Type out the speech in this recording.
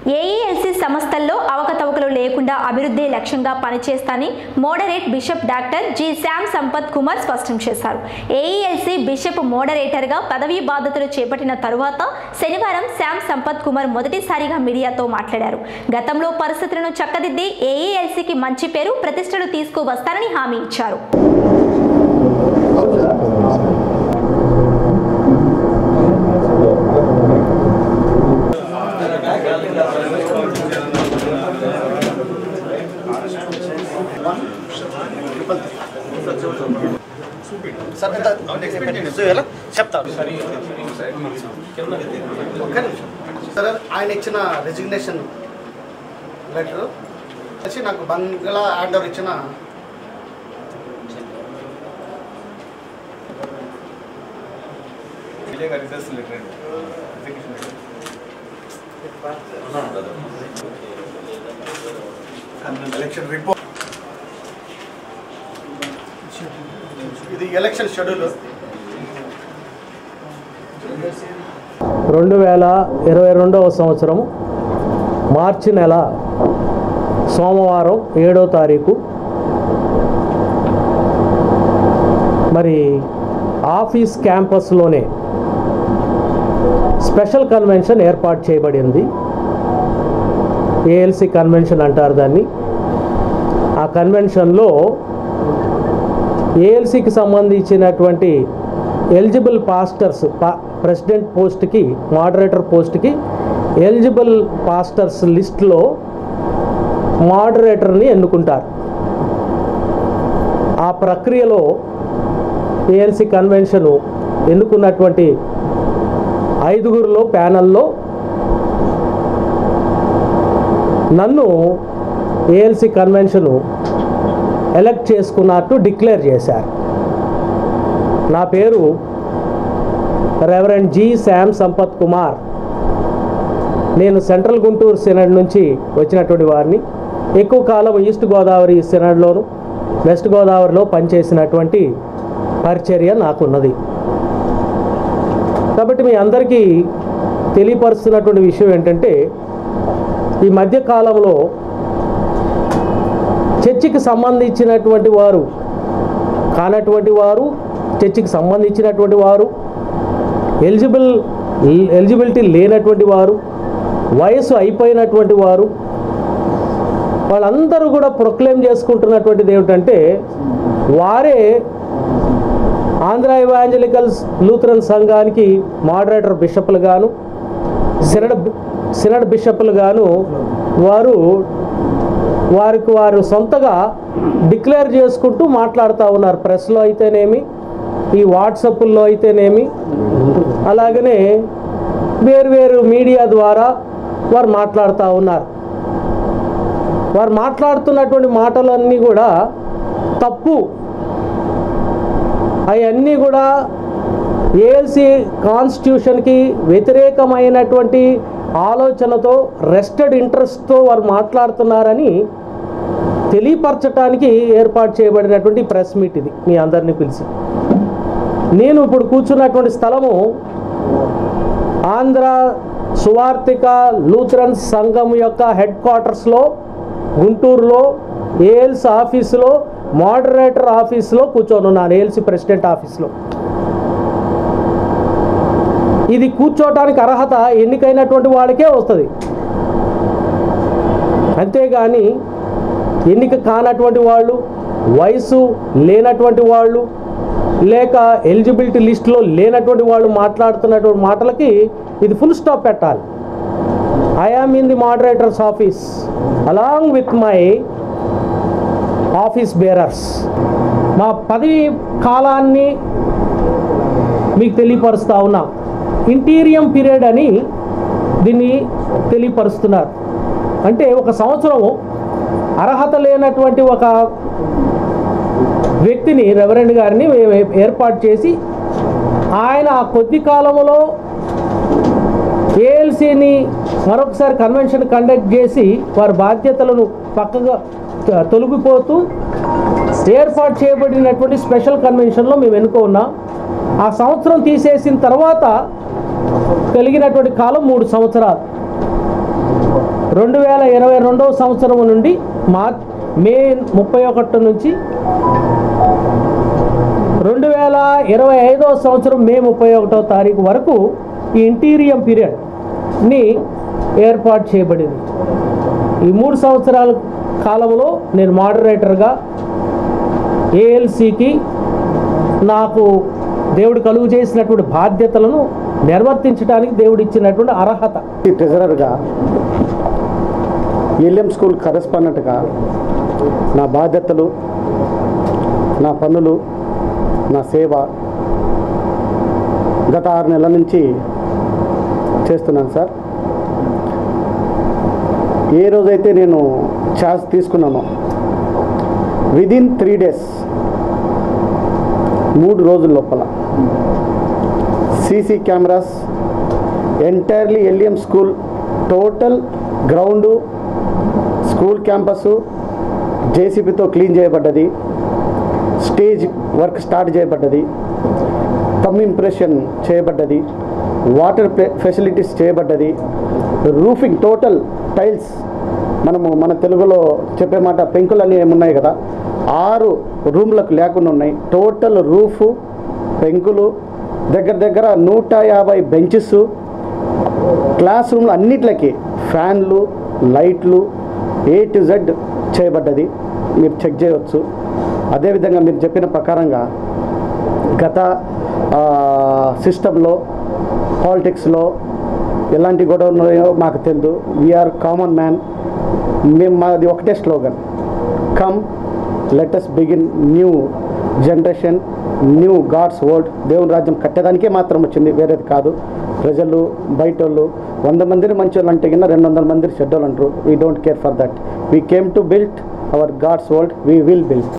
AELC సంస్థల్లో అవకతవకలు లేకుండా అభివృద్ధి లక్ష్యంగా పనిచేస్తానని moderate bishop doctor G Shyam Sampath Kumar స్పష్టం చేశారు ఏఈఎల్సీ బిషప్ మోడరేటర్గా పదవీ బాధ్యతలు చేపట్టిన తరువాత శనివారం శ్యామ్ సంపత్ కుమార్ మొదటిసారిగా మీడియాతో మాట్లాడారు గతంలో పరిస్థితులను చక్కదిద్ది ఏఈఎల్సీకి మంచి పేరు ప్రతిష్టలు తీసుకువస్తానని హామీ ఇచ్చారు సార్ ఎంత చూయాలా చెప్తాను ఒక్క నిమిషం సార్ ఆయన ఇచ్చిన రెసిగ్నేషన్ లెటర్ వచ్చి నాకు బంగ్లా హ్యాండ్ ఓవర్ ఇచ్చిన ఎలక్షన్ రిపోర్ట్ ఇది ఎలక్షన్ షెడ్యూల్ రెండు వేల ఇరవై రెండవ సంవత్సరం మార్చి నెల సోమవారం ఏడో తారీఖు మరి ఆఫీస్ క్యాంపస్లోనే స్పెషల్ కన్వెన్షన్ ఏర్పాటు చేయబడింది ఏఎల్సి కన్వెన్షన్ అంటారు దాన్ని ఆ కన్వెన్షన్లో ఏఎల్సికి సంబంధించినటువంటి ఎలిజిబుల్ పాస్టర్స్ పా ప్రెసిడెంట్ పోస్ట్కి మోడరేటర్ పోస్ట్కి ఎలిజిబుల్ పాస్టర్స్ లిస్ట్లో మోడరేటర్ని ఎన్నుకుంటారు ఆ ప్రక్రియలో ఏఎల్సి కన్వెన్షను ఎన్నుకున్నటువంటి ఐదుగురిలో ప్యానల్లో నన్ను ఏఎల్సి కన్వెన్షను ఎలక్ట్ చేసుకున్నట్టు డిక్లేర్ చేశారు నా పేరు రెవరెండ్ జి శామ్ సంపత్ కుమార్ నేను సెంట్రల్ గుంటూరు సెనడ్ నుంచి వచ్చినటువంటి వారిని ఎక్కువ కాలం ఈస్ట్ గోదావరి సెనడ్లోను వెస్ట్ గోదావరిలో పనిచేసినటువంటి పరిచర్య నాకున్నది కాబట్టి మీ అందరికీ తెలియపరుస్తున్నటువంటి విషయం ఏంటంటే ఈ మధ్య కాలంలో చర్చికి సంబంధించినటువంటి వారు కానటువంటి వారు చర్చికి సంబంధించినటువంటి వారు ఎలిజిబుల్ ఎలిజిబిలిటీ లేనటువంటి వారు వయసు అయిపోయినటువంటి వారు వాళ్ళందరూ కూడా ప్రొక్లెయిమ్ చేసుకుంటున్నటువంటిది ఏమిటంటే వారే ఆంధ్ర ఇవాంజలికల్స్ లూథరన్ సంఘానికి మోడరేటర్ బిషప్లు గాను సినడ్ సినడ్ బిషప్లు గాను వారు వారికి వారు సొంతగా డిక్లేర్ చేసుకుంటూ మాట్లాడుతూ ఉన్నారు ప్రెస్లో అయితేనేమి ఈ వాట్సాప్లో అయితేనేమి అలాగనే వేరు మీడియా ద్వారా వారు మాట్లాడుతూ ఉన్నారు వారు మాట్లాడుతున్నటువంటి మాటలన్నీ కూడా తప్పు అవన్నీ కూడా ఏఎల్సి కాన్స్టిట్యూషన్కి వ్యతిరేకమైనటువంటి ఆలోచనతో రెస్టెడ్ ఇంట్రెస్ట్తో వారు మాట్లాడుతున్నారని తెలియపరచడానికి ఏర్పాటు చేయబడినటువంటి ప్రెస్ మీట్ ఇది మీ అందరినీ పిలిచి నేను ఇప్పుడు కూర్చున్నటువంటి స్థలము ఆంధ్ర సువార్థిక లూథరన్ సంఘం యొక్క హెడ్ క్వార్టర్స్లో గుంటూరులో ఏఎల్స్ ఆఫీసులో మోడరేటర్ ఆఫీస్లో కూర్చొని ఉన్నాను ఏఎల్సి ప్రెసిడెంట్ ఆఫీస్లో ఇది కూర్చోటానికి అర్హత ఎన్నికైనటువంటి వాళ్ళకే వస్తుంది అంతేగాని ఎన్నిక కానటువంటి వాళ్ళు వయసు లేనటువంటి వాళ్ళు లేక ఎలిజిబిలిటీ లిస్టులో లేనటువంటి వాళ్ళు మాట్లాడుతున్నటువంటి మాటలకి ఇది ఫుల్ స్టాప్ పెట్టాలి I am in the moderator's office along with my office bearers మా పదవి కాలాన్ని మీకు తెలియపరుస్తా ఉన్నా ఇంటీరియం పీరియడ్ అని దీన్ని తెలియపరుస్తున్నారు అంటే ఒక సంవత్సరం అర్హత లేనటువంటి ఒక వ్యక్తిని రెవరెండ్ గారిని ఏ- ఏర్పాటు చేసి ఆయన ఆ కొద్ది కాలంలో ఏఎల్సీని మరొకసారి కన్వెన్షన్ కండక్ట్ చేసి వారి బాధ్యతలను పక్కగా త- తొలగిపోతూ ఏర్పాటు చేయబడినటువంటి స్పెషల్ కన్వెన్షన్లో మేము ఎన్నుకున్నాం ఆ సంవత్సరం తీసేసిన తర్వాత కలిగినటువంటి కాలం మూడు సంవత్సరాలు రెండు వేల ఇరవై రెండవ సంవత్సరం నుండి మార్ మే ముప్పై ఒకటి నుంచి రెండు వేల ఇరవై ఐదవ సంవత్సరం మే ముప్పై ఒకటో తారీఖు వరకు ఈ ఇంటీరియం పీరియడ్ని ఏర్పాటు చేయబడింది ఈ మూడు సంవత్సరాల కాలంలో నేను మోడరేటర్గా ఏఎల్సికి నాకు దేవుడు కలుగు చేసినటువంటి బాధ్యతలను నిర్వర్తించడానికి దేవుడు ఇచ్చినటువంటి అర్హత ఈ ట్రెజరర్గా ఎల్ఎం స్కూల్ కరెస్పాండెంట్గా నా బాధ్యతలు నా పనులు నా సేవ గత ఆరు నెలల నుంచి చేస్తున్నాను సార్ ఏ రోజైతే నేను ఛార్జ్ తీసుకున్నానో విదిన్ త్రీ డేస్ మూడు రోజుల లోపల CC cameras entirely LM school total ground school campus జేసీబీతో క్లీన్ చేయబడ్డది స్టేజ్ వర్క్ స్టార్ట్ చేయబడ్డది కమ్ ఇంప్రెషన్ చేయబడ్డది వాటర్ ఫెసిలిటీస్ చేయబడ్డది రూఫింగ్ టోటల్ టైల్స్ మనము మన తెలుగులో చెప్పే మాట పెంకులు అన్నీ ఏమున్నాయి కదా ఆరు రూమ్లకు లేకుండా ఉన్నాయి టోటల్ రూఫ్ పెంకులు దగ్గర దగ్గర నూట యాభై బెంచెస్ క్లాస్ రూమ్లు అన్నిట్లకి ఫ్యాన్లు లైట్లు ఏ టు జెడ్ చేయబడ్డది మీరు చెక్ చేయవచ్చు అదేవిధంగా మీరు చెప్పిన ప్రకారంగా గత సిస్టంలో పాలిటిక్స్లో ఎలాంటి గొడవ ఉన్నాయో మాకు తెలియదు వీఆర్ కామన్ మ్యాన్ మేము మాది ఒకటే slogan come let's begin new generation new God's world దేవుని రాజ్యం కట్టడానికే మాత్రం వచ్చింది వేరేది కాదు ప్రజలు బయట వాళ్ళు వంద మందిని మంచి వాళ్ళు అంటే కింద రెండు వందల మంది చెడ్డోళ్ళు అంటారు we don't care for that we came to build our God's world we will build